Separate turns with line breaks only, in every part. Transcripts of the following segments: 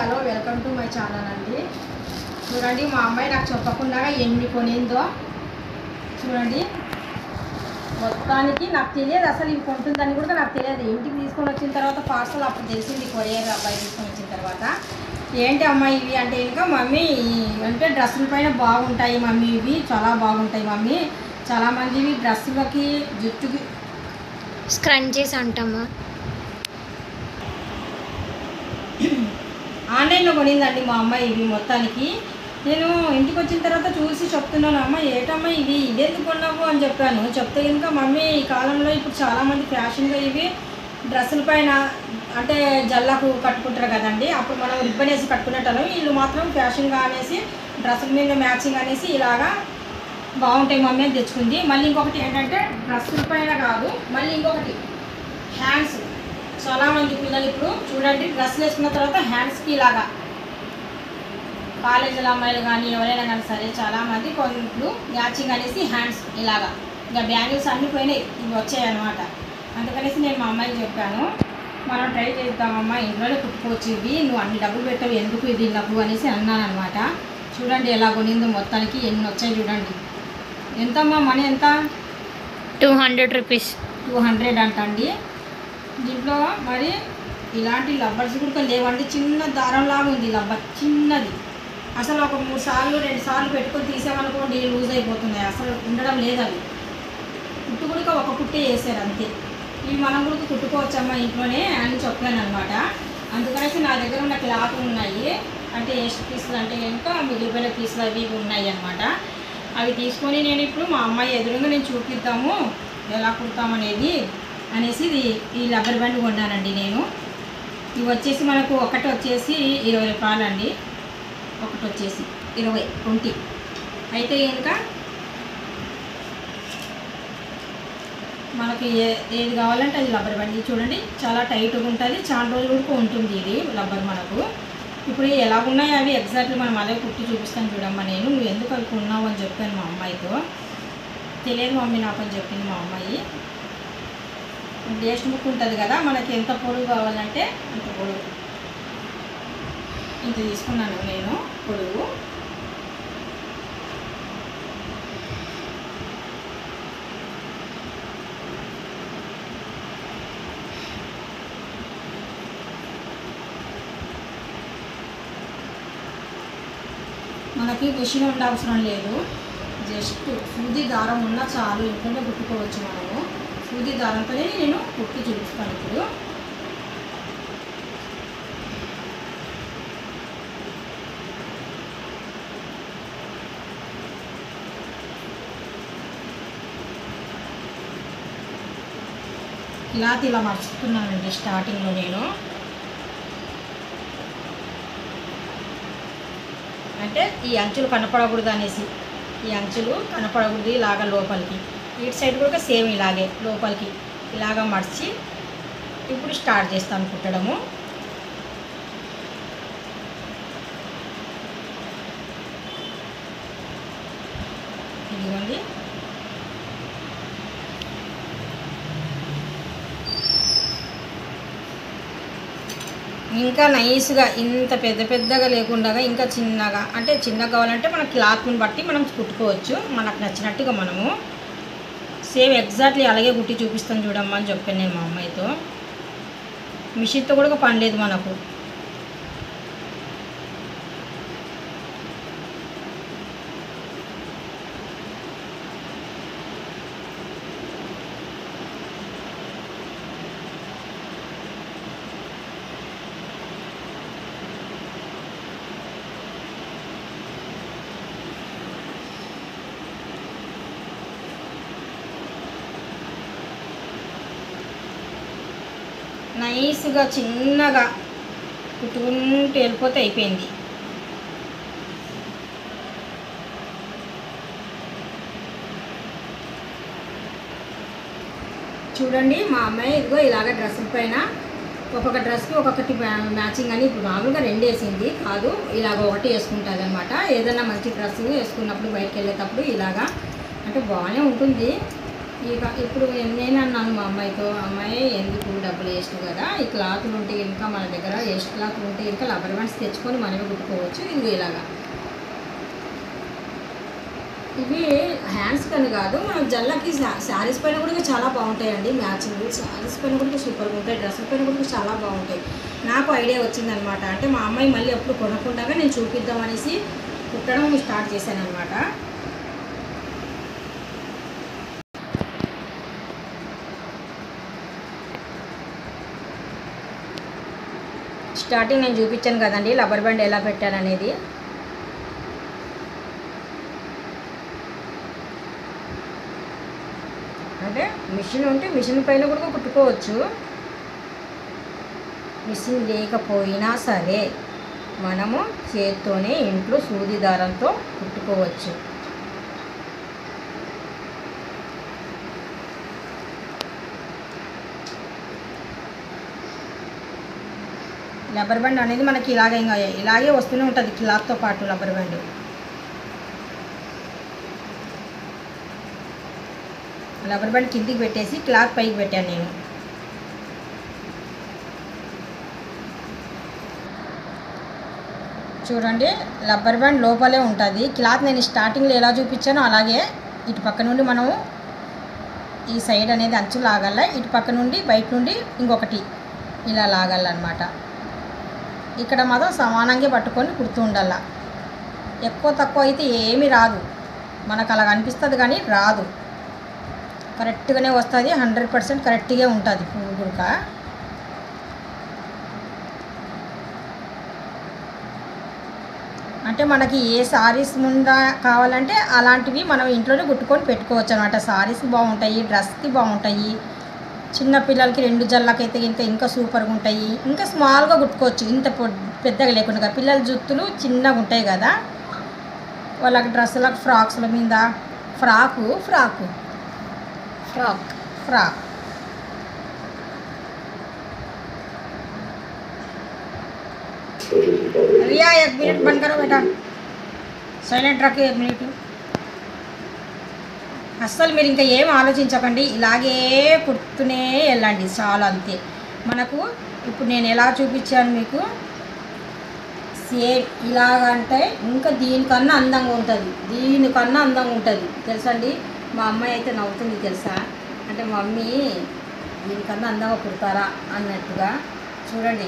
Hello welcome to my channel అండి చూడండి మా అమ్మాయి నాకు చెప్పకుండా ఎన్ని కొనిందో చూడండి మొత్తానికి నాకు తెలియదు అసలు ఇవి కొంటుందని కూడా నాకు తెలియదు ఇంటికి తీసుకొని వచ్చిన తర్వాత పార్సల్ అప్పుడు తెలిసింది కొరియర్ అబ్బాయి తీసుకొని వచ్చిన తర్వాత ఏంటి అమ్మ ఇవి అంటే ఇంకా మమ్మీ ఈ- అంటే డ్రెస్సుల పైన బాగుంటాయి మమ్మీ ఇవి చాలా బాగుంటాయి మమ్మీ చాలామంది ఇవి డ్రెస్సులకి జుట్టుకి
స్క్రంచీస్ అంటాము
ఆన్లైన్లో కొనిందండి మా అమ్మాయి ఇవి మొత్తానికి నేను ఇంటికి వచ్చిన తర్వాత చూసి చెప్తున్నాను అమ్మ ఏటమ్మా ఇవి ఇదెందుకు కొన్నావు అని చెప్పాను చెప్తే కనుక మమ్మీ ఈ కాలంలో ఇప్పుడు చాలామంది ఫ్యాషన్గా ఇవి డ్రెస్సుల పైన అంటే జల్లకు కట్టుకుంటారు కదండి అప్పుడు మనం రిబ్బన్ వేసి కట్టుకునేటోళ్ళం వీళ్ళు మాత్రం ఫ్యాషన్గా అనేసి డ్రెస్సుల మీద మ్యాచింగ్ అనేసి ఇలాగా బాగుంటాయి మమ్మీ అని తెచ్చుకుంది మళ్ళీ ఇంకొకటి ఏంటంటే డ్రెస్సుల పైన కాదు మళ్ళీ ఇంకొకటి హ్యాండ్స్ చాలా మంది పిల్లలు ఇప్పుడు చూడండి డ్రెస్సులు వేసుకున్న తర్వాత హ్యాండ్స్కి ఇలాగా కాలేజీల అమ్మాయిలు కానీ ఎవరైనా కానీ సరే చాలా మంది కొంచెం మ్యాచింగ్ అనేసి హ్యాండ్స్ ఇలాగా ఇంకా బ్యాంగిల్స్ అన్నీ పోయినాయి ఇవి వచ్చాయి అనమాట అందుకనేసి నేను మా అమ్మాయికి చెప్పాను మనం ట్రై చేద్దామమ్మా ఇంట్లోనే కుట్టుకోవచ్చు ఇవి నువ్వు అన్ని డబ్బులు పెట్టావు ఎందుకు ఇది డబ్బు అనేసి అన్నాను అనమాట చూడండి ఎలా కొనిందో మొత్తానికి ఎన్ని వచ్చాయి చూడండి ఎంతమ్మా మనీ ఎంత
two hundred rupees
two hundred అంటండి దీంట్లో మరి ఇలాంటి లబ్బర్స్ కూడా లేవండి చిన్న దారంలాగా ఉంది లబ్బర్ చిన్నది అసలు ఒక మూడు సార్లు రెండు సార్లు పెట్టుకొని తీసామనుకోండి లూజ్ అయిపోతున్నాయి అసలు ఉండడం లేదు అవి కుట్టు కూడా ఒక కుట్టే వేసారు అంతే ఇవి మనం కూడా కుట్టుకోవచ్చమ్మా ఇంట్లోనే అని చెప్పాను అనమాట అందుకనేసి నా దగ్గర ఉన్న క్లాత్ ఉన్నాయి అంటే ఎస్ట్ పీసులు అంటే కనుక మిగిలిపోయిన పీసులు అవి ఇవి ఉన్నాయి అనమాట అవి తీసుకొని నేను ఇప్పుడు మా అమ్మాయి ఎదురుగా నేను చూపిద్దాము ఎలా కుడతామనేది అనేసి ఇది ఈ రబ్బర్ బ్యాండ్ కొన్నానండి నేను ఇవి వచ్చేసి మనకు ఒకటి వచ్చేసి ఇరవై రూపాయలు అండి ఒకటి వచ్చేసి ఇరవై ట్వంటీ అయితే కనుక మనకి ఏ ఏది కావాలంటే అది రబ్బర్ బ్యాండ్ ఇది చూడండి చాలా టైట్గా ఉంటుంది చాలా రోజులు కూడా ఉంటుంది ఇది రబ్బర్ మనకు ఇప్పుడు ఎలా ఉన్నాయి అవి ఎగ్జాక్ట్లీ మనం అదే కుట్టి చూపిస్తాను చూడమ్మా నేను నువ్వు ఎందుకు అవి కొన్నావు అని చెప్పాను మా అమ్మాయితో తెలియదు మమ్మీ నాకు అని చెప్పింది మా అమ్మాయి డేస్ట్ బుక్ ఉంటుంది కదా మనకి ఎంత పొడుగు కావాలంటే అంత పొడుగు ఇంత తీసుకున్నాను నేను పొడుగు మనకి మిషన్ ఉండవసరం లేదు జస్ట్ సూది దారం ఉన్నా చాలు ఇంట్లోనే కుట్టుకోవచ్చు మనము సూది దారంతోనే నేను కుట్టి చూపిస్తాను ఇప్పుడు క్లాత్ ఇలా మర్చుతున్నానండి స్టార్టింగ్లో నేను అంటే ఈ అంచులు కనపడకూడదు అనేసి ఈ అంచులు కనపడకూడదు ఇలాగ లోపలికి ఇటు సైడ్ కూడా సేమ్ ఇలాగే లోపలికి ఇలాగ మడిచి ఇప్పుడు స్టార్ట్ చేస్తాను కుట్టడము ఇదిగోండి ఇంకా నైస్గా ఇంత పెద్ద పెద్దగా లేకుండా ఇంకా చిన్నగా అంటే చిన్నగా కావాలంటే మన క్లాత్ని బట్టి మనం కుట్టుకోవచ్చు మనకు నచ్చినట్టుగా మనము సేమ్ ఎగ్జాక్ట్లీ అలాగే కుట్టి చూపిస్తాను చూడమ్మా అని చెప్పాను నేను మా అమ్మాయితో మిషన్తో కూడా పని లేదు మనకు నైస్గా చిన్నగా కుట్టుకుంటూ వెళ్ళిపోతే అయిపోయింది చూడండి మా అమ్మాయి ఇదిగో ఇలాగ డ్రెస్సుల పైన ఒక్కొక్క డ్రెస్కి ఒక్కొక్కటి మ్యా- మ్యాచింగ్ అని ఇప్పుడు మామూలుగా రెండు వేసింది కాదు ఇలాగ ఒకటి వేసుకుంటుంది అనమాట ఏదైనా మంచి డ్రెస్ వేసుకున్నప్పుడు బయటకు వెళ్ళేటప్పుడు ఇలాగా అంటే బాగానే ఉంటుంది ఇక ఇప్పుడు నేను అన్నాను మా అమ్మాయితో అమ్మాయి ఎందుకు డబ్బులు వేస్ట్ కదా ఈ క్లాతులు ఉంటే ఇంకా మన దగ్గర వేస్ట్ క్లాతులు ఉంటే ఇంకా రబ్బర్ బ్యాండ్స్ తెచ్చుకొని మనమే కుట్టుకోవచ్చు ఇది ఇలాగా ఇవి హ్యాండ్స్ కని కాదు మనం జల్లకి శారీస్ పైన కూడా చాలా బాగుంటాయండి మ్యాచింగ్ శారీస్ పైన కూడా సూపర్గా ఉంటాయి డ్రెస్సుల పైన కూడా చాలా బాగుంటాయి నాకు ఐడియా వచ్చిందనమాట అంటే మా అమ్మాయి మళ్ళీ ఎప్పుడు కొనకుండా నేను చూపిద్దాం అనేసి కుట్టడం స్టార్ట్ చేశాను అనమాట స్టార్టింగ్ నేను చూపించాను కదండి రబ్బర్ బ్యాండ్ ఎలా పెట్టాను అనేది అంటే మిషన్ ఉంటే మిషన్ పైన కూడా కుట్టుకోవచ్చు మిషన్ లేకపోయినా సరే మనము చేత్తోనే ఇంట్లో సూది దారంతో కుట్టుకోవచ్చు రబ్బర్ బ్యాండ్ అనేది మనకి ఇలాగే ఇంకా ఇలాగే వస్తూనే ఉంటుంది క్లాత్తో పాటు రబ్బర్ బ్యాండ్ రబ్బర్ బ్యాండ్ కిందికి పెట్టేసి క్లాత్ పైకి పెట్టాను నేను చూడండి రబ్బర్ బ్యాండ్ లోపలే ఉంటుంది క్లాత్ నేను స్టార్టింగ్లో ఎలా చూపించానో అలాగే ఇటు పక్క నుండి మనము ఈ సైడ్ అనేది అంచు లాగాల ఇటు పక్క నుండి బయట నుండి ఇంకొకటి ఇలా లాగాలన్నమాట ఇక్కడ మాత్రం సమానంగా పట్టుకొని కుడుతూ ఉండాల ఎక్కువ తక్కువ అయితే ఏమీ రాదు మనకు అలా అనిపిస్తుంది కానీ రాదు కరెక్ట్గానే వస్తుంది హండ్రెడ్ పర్సెంట్ కరెక్ట్గా ఉంటుంది పువ్వు గుడక అంటే మనకి ఏ సారీస్ ముందా కావాలంటే అలాంటివి మనం ఇంట్లోనే కుట్టుకొని పెట్టుకోవచ్చు అనమాట సారీస్ బాగుంటాయి డ్రెస్కి బాగుంటాయి చిన్న పిల్లలకి రెండు జల్లకైతే ఇంకా ఇంకా సూపర్గా ఉంటాయి ఇంకా స్మాల్గా కుట్టుకోవచ్చు ఇంత పొడ్- పెద్దగా లేకుండా పిల్లల జుత్తులు చిన్నగా ఉంటాయి కదా వాళ్ళకి డ్రెస్సులకు ఫ్రాక్స్ల మీద frock frock
frock
frock Riya एक मिनट बंद करो बेटा సైలెంట్ రక్ एक మినిట్ అస్సలు మీరు ఇంకా ఏం ఆలోచించకండి ఇలాగే కుడుతూనే వెళ్ళండి చాలా అంతే మనకు ఇప్పుడు నేను ఎలా చూపించాను మీకు సేమ్ ఇలాగంటే ఇంకా దీనికన్నా అందంగా ఉంటుంది దీనికన్నా అందంగా ఉంటుంది తెలుసండి మా అమ్మాయి అయితే నవ్వుతుంది తెలుసా అంటే మమ్మీ దీనికన్నా అందంగా కుడతారా అన్నట్టుగా చూడండి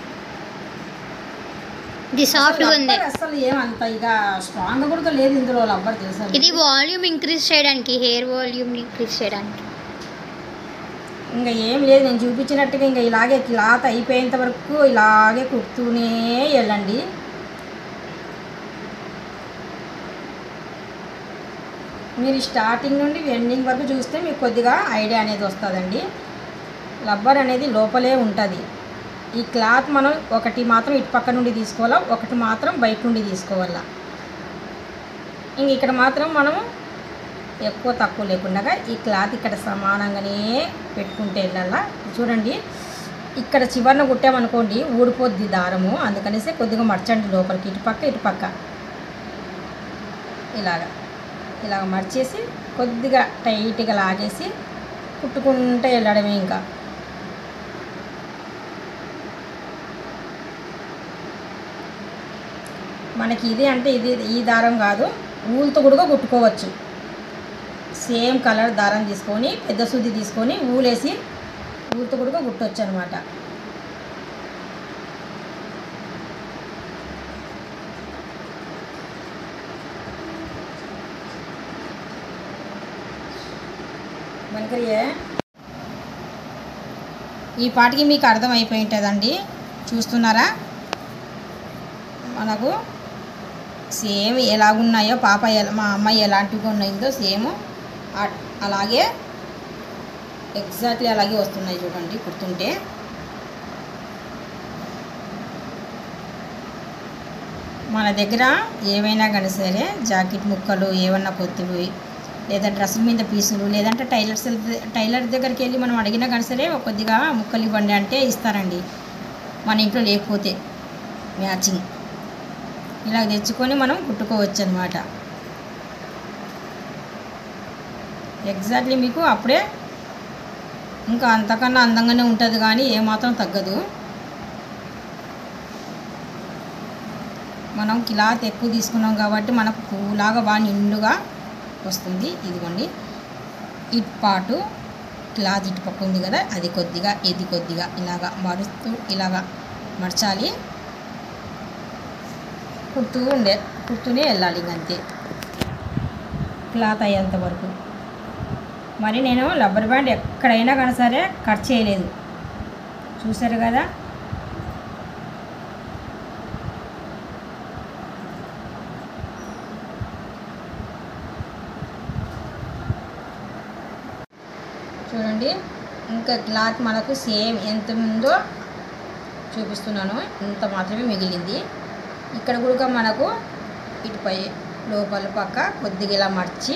ఇది సాఫ్ట్గా ఉంది
రబ్బర్ అసలు ఏమంత ఇక స్ట్రాంగ్ కూడా లేదు ఇందులో రబ్బర్ తెలుసా
ఇది వాల్యూమ్ ఇంక్రీజ్ చేయడానికి హెయిర్ వాల్యూమ్ ఇంక్రీజ్ చేయడానికి
ఇంకా ఏం లేదు నేను చూపించినట్టుగా ఇంకా ఇలాగే క్లాత్ అయిపోయేంత వరకు ఇలాగే కుడుతూనే వెళ్ళండి మీరు స్టార్టింగ్ నుండి ఎండింగ్ వరకు చూస్తే మీకు కొద్దిగా ఐడియా అనేది వస్తుందండి రబ్బర్ అనేది లోపలే ఉంటుంది ఈ క్లాత్ మనం ఒకటి మాత్రం ఇటు పక్క నుండి తీసుకోవాలా ఒకటి మాత్రం బయట నుండి తీసుకోవాలా ఇంక ఇక్కడ మాత్రం మనము ఎక్కువ తక్కువ లేకుండా ఈ క్లాత్ ఇక్కడ సమానంగానే పెట్టుకుంటే వెళ్ళాలా చూడండి ఇక్కడ చివరన కుట్టామనుకోండి ఊడిపోద్ది దారము అందుకనేసి కొద్దిగా మర్చండి లోపలికి ఇటు పక్క ఇటు పక్క ఇలాగ ఇలాగ మర్చేసి కొద్దిగా టైట్గా లాగేసి కుట్టుకుంటూ వెళ్ళడమే ఇంకా మనకి ఇది అంటే ఇది ఈ దారం కాదు ఊలుతో కూడా కుట్టుకోవచ్చు సేమ్ కలర్ దారం తీసుకొని పెద్ద సూది తీసుకొని ఊలేసి ఊలుతో కూడా కుట్టవచ్చు అనమాట వెనకరియే ఈ పాటికి మీకు అర్థమైపోయి ఉంటుందండి చూస్తున్నారా మనకు సేమ్ ఎలాగున్నాయో పాప ఎలా మా అమ్మాయి ఎలాంటివి ఉన్నాయిందో సేమ్ ఆ- అలాగే ఎగ్జాక్ట్లీ అలాగే వస్తున్నాయి చూడండి కుడుతుంటే మన దగ్గర ఏవైనా కానీ సరే జాకెట్ ముక్కలు ఏమన్నా కొత్తవి లేదా డ్రెస్సుల మీద పీసులు లేదంటే టైలర్స్ టైలర్ దగ్గరికి వెళ్ళి మనం అడిగినా కానీ సరే కొద్దిగా ముక్కలు ఇవ్వండి అంటే ఇస్తారండి మన ఇంట్లో లేకపోతే మ్యాచింగ్ ఇలా తెచ్చుకొని మనం కుట్టుకోవచ్చు అనమాట ఎగ్జాక్ట్లీ మీకు అప్పుడే ఇంకా అంతకన్నా అందంగానే ఉంటుంది కానీ ఏమాత్రం తగ్గదు మనం క్లాత్ ఎక్కువ తీసుకున్నాం కాబట్టి మనకు పువ్వులాగా బాగా నిండుగా వస్తుంది ఇదిగోండి ఇటు పాటు క్లాత్ ఇటు పక్క ఉంది కదా అది కొద్దిగా ఇది కొద్దిగా ఇలాగా మరుస్తూ ఇలాగా మర్చాలి కుడుతూ ఉండే కుడుతూనే వెళ్ళాలి ఇంకంతే క్లాత్ అయ్యేంత వరకు మరి నేను రబ్బర్ బ్యాండ్ ఎక్కడైనా కానీ సరే కట్ చేయలేదు చూసారు కదా చూడండి ఇంకా క్లాత్ మనకు సేమ్ ఎంత ఉందో చూపిస్తున్నాను ఇంత మాత్రమే మిగిలింది ఇక్కడ కూడా మనకు ఇటుపై లోపల పక్క కొద్దిగా ఇలా మర్చి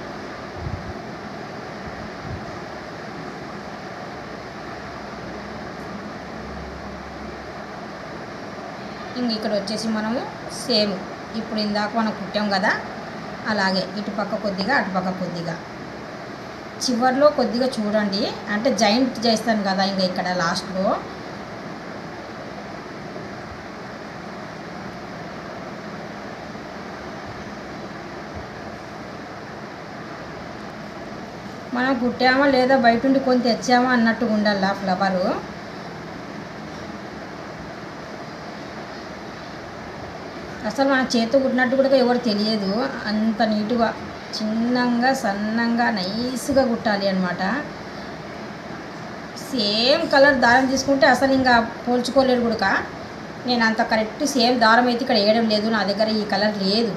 ఇంక ఇక్కడ వచ్చేసి మనము సేమ్ ఇప్పుడు ఇందాక మనం కుట్టాం కదా అలాగే ఇటు పక్క కొద్దిగా అటు పక్క కొద్దిగా చివర్లో కొద్దిగా చూడండి అంటే జాయింట్ చేస్తాను కదా ఇంకా ఇక్కడ లాస్ట్లో మనం కుట్టామా లేదా బయట ఉండి కొని తెచ్చామా అన్నట్టుగా ఉండాలి ఆ ఫ్లవరు అసలు మన చేతితో కుట్టినట్టు కూడా ఎవరు తెలియదు అంత నీట్గా చిన్నంగా సన్నంగా నైస్గా కుట్టాలి అనమాట సేమ్ కలర్ దారం తీసుకుంటే అసలు ఇంకా పోల్చుకోలేరు కూడా నేను అంత కరెక్ట్ సేమ్ దారం అయితే ఇక్కడ వేయడం లేదు నా దగ్గర ఈ కలర్ లేదు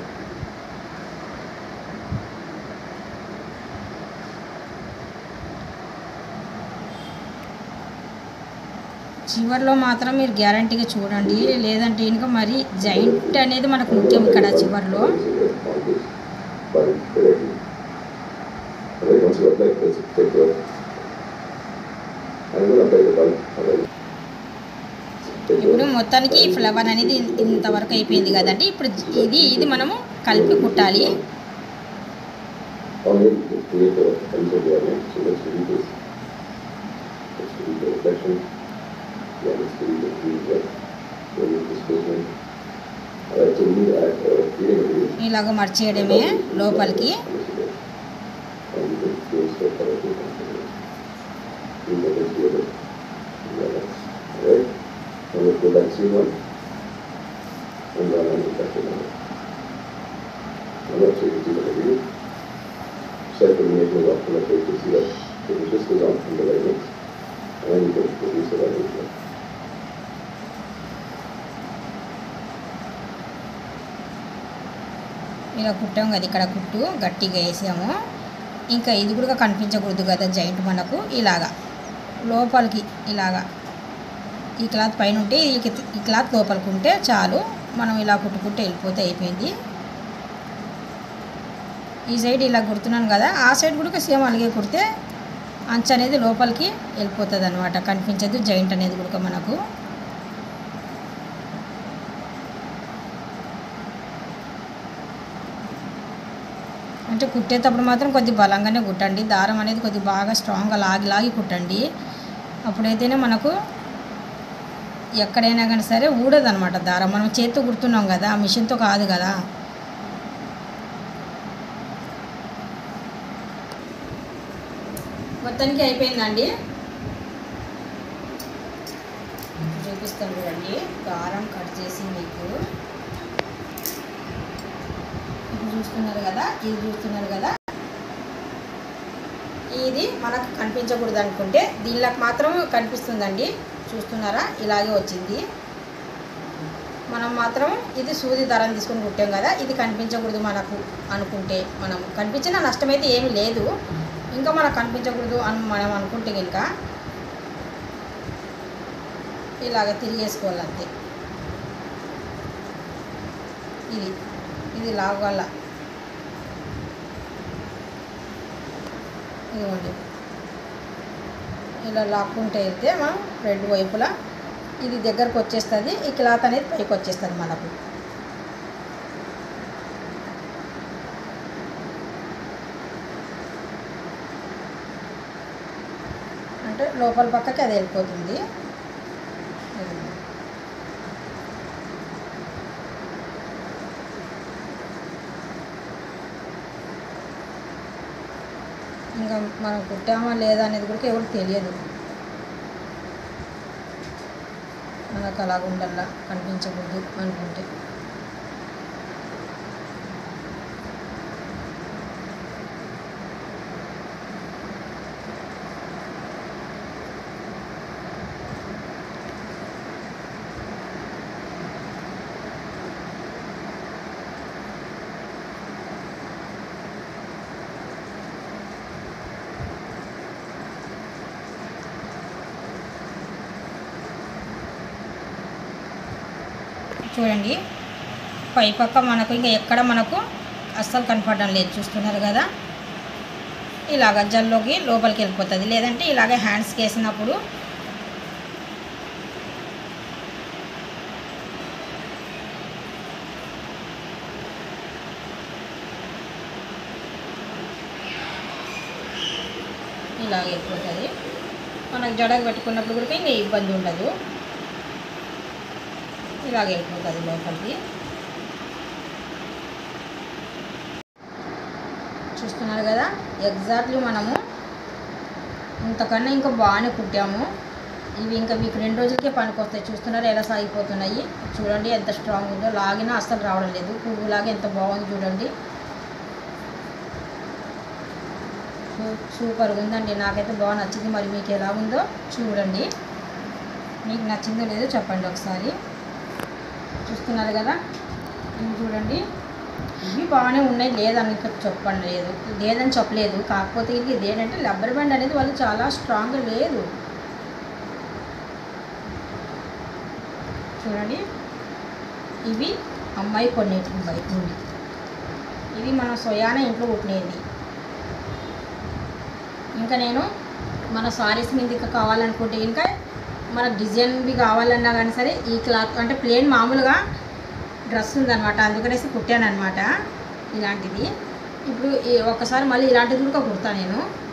చివర్లో మాత్రం మీరు గ్యారంటీగా చూడండి లేదంటే ఇంకా మరి జైంట్ అనేది మనకు ముఖ్యం ఇక్కడ చివర్లో
And then once you apply this, take the, I'm going to apply the bulb already. Take
ఇప్పుడు
the,
మొత్తానికి ఈ ఫ్లవర్ అనేది ఇంతవరకు అయిపోయింది కదండి ఇప్పుడు ఇది ఇది మనము కలిపి కుట్టాలి
or maybe just create a pencil there, right? So let's delete this. Let's delete the reflection. Yeah, let's delete the trees, right? Delete displacement. Alright, so we need to add uh, reading material.
ఇలాగ మర్చేయడమే లోపలికి
And you can change the color to something. You can just do it. Yeah, Alright? And let's go back to one. And then I'm going to now. I'm not sure you can see the video. Set illumination is off, I'm not sure you can see that. So it just goes on from the light mix. And then you can reduce the light mix.
ఇలా కుట్టాం కదా ఇక్కడ కుట్టు గట్టిగా వేసాము ఇంకా ఇది కూడా కనిపించకూడదు కదా జాయింట్ మనకు ఇలాగా లోపలికి ఇలాగా ఈ క్లాత్ పైన ఉంటే ఈ కి- ఈ క్లాత్ లోపలికి ఉంటే చాలు మనం ఇలా కుట్టుకుంటే వెళ్ళిపోతే అయిపోయింది ఈ సైడ్ ఇలా కుడుతున్నాను కదా ఆ సైడ్ కూడా సేమ్ అలాగే కుడితే అంచు అనేది లోపలికి వెళ్ళిపోతుంది అనమాట కనిపించదు జాయింట్ అనేది కూడా మనకు అంటే కుట్టేటప్పుడు మాత్రం కొద్ది బలంగానే కుట్టండి దారం అనేది కొద్ది బాగా స్ట్రాంగ్గా లాగి లాగి కుట్టండి అప్పుడైతేనే మనకు ఎక్కడైనా కానీ సరే ఊడదనమాట దారం మనం చేత్తో కుడుతున్నాం కదా ఆ మిషన్తో కాదు కదా మొత్తానికి అయిపోయిందండి చూపిస్తాను చూడండి దారం కట్ చేసి మీకు ఇప్పుడు చూస్తున్నారు కదా ఇది చూస్తున్నారు కదా ఇది మనకు కనిపించకూడదు అనుకుంటే దీనిలోకి మాత్రం కనిపిస్తుందండి చూస్తున్నారా ఇలాగే వచ్చింది మనం మాత్రం ఇది సూది దారం తీసుకొని కుట్టాం కదా ఇది కనిపించకూడదు మనకు అనుకుంటే మనం కనిపించిన నష్టమైతే ఏమీ లేదు ఇంకా మనకు కనిపించకూడదు అని మనం అనుకుంటే కనుక ఇలాగ తిరిగేసుకోవాలి అంతే ఇది ఇది లాగాల ఇదిగోండి ఇలా లాక్కుంటే అయితే మనం రెండు వైపులా ఇది దగ్గరకు వచ్చేస్తుంది ఈ క్లాత్ అనేది పైకి వచ్చేస్తుంది మనకు లోపల పక్కకి అది వెళ్ళిపోతుంది ఇంకా మనం కుట్టామా లేదా అనేది కూడా ఎవరికి తెలియదు మనకు అలాగ ఉండాలా కనిపించకూడదు అనుకుంటే చూడండి పై పక్క మనకు ఇంకా ఎక్కడ మనకు అస్సలు కనపడడం లేదు చూస్తున్నారు కదా ఇలా గజ్జల్లోకి లోపలికి వెళ్ళిపోతుంది లేదంటే ఇలాగే హ్యాండ్స్కి వేసినప్పుడు ఇలాగ వెళ్ళిపోతుంది మనకు జడకు పెట్టుకున్నప్పుడు కూడా ఇంకా ఇబ్బంది ఉండదు ఇలాగ వెళ్ళిపోతుంది లోపలికి చూస్తున్నారు కదా ఎగ్జాక్ట్లీ మనము ఇంతకన్నా ఇంకా బాగానే కుట్టాము ఇవి ఇంకా మీకు రెండు రోజులకే పనికొస్తాయి చూస్తున్నారు ఎలా సాగిపోతున్నాయి చూడండి ఎంత స్ట్రాంగ్ ఉందో లాగినా అస్సలు రావడం లేదు పువ్వులాగా ఎంత బాగుంది చూడండి సూ- సూపర్గా ఉందండి నాకైతే బాగా నచ్చింది మరి మీకు ఎలా ఉందో చూడండి మీకు నచ్చిందో లేదో చెప్పండి ఒకసారి చూస్తున్నారు కదా ఇవి చూడండి ఇవి బాగానే ఉన్నాయి లేదని ఇంకా చెప్పండి లేదు లేదని చెప్పలేదు కాకపోతే ఇది ఇదేంటంటే రబ్బర్ బ్యాండ్ అనేది వాళ్ళు చాలా స్ట్రాంగ్ లేదు చూడండి ఇవి అమ్మాయి కొన్నిటికి బయట నుండి ఇవి మన సొయాన ఇంట్లో కుట్టినది ఇంకా నేను మన సారీస్ మీద ఇంకా కావాలనుకుంటే ఇంకా మన డిజైన్వి కావాలన్నా కానీ సరే ఈ క్లాత్ అంటే ప్లేన్ మామూలుగా డ్రెస్ ఉందన్నమాట అందుకనేసి కుట్టాను అనమాట ఇలాంటిది ఇప్పుడు ఈ ఒక్కసారి మళ్ళీ ఇలాంటిది కూడా కుడతా నేను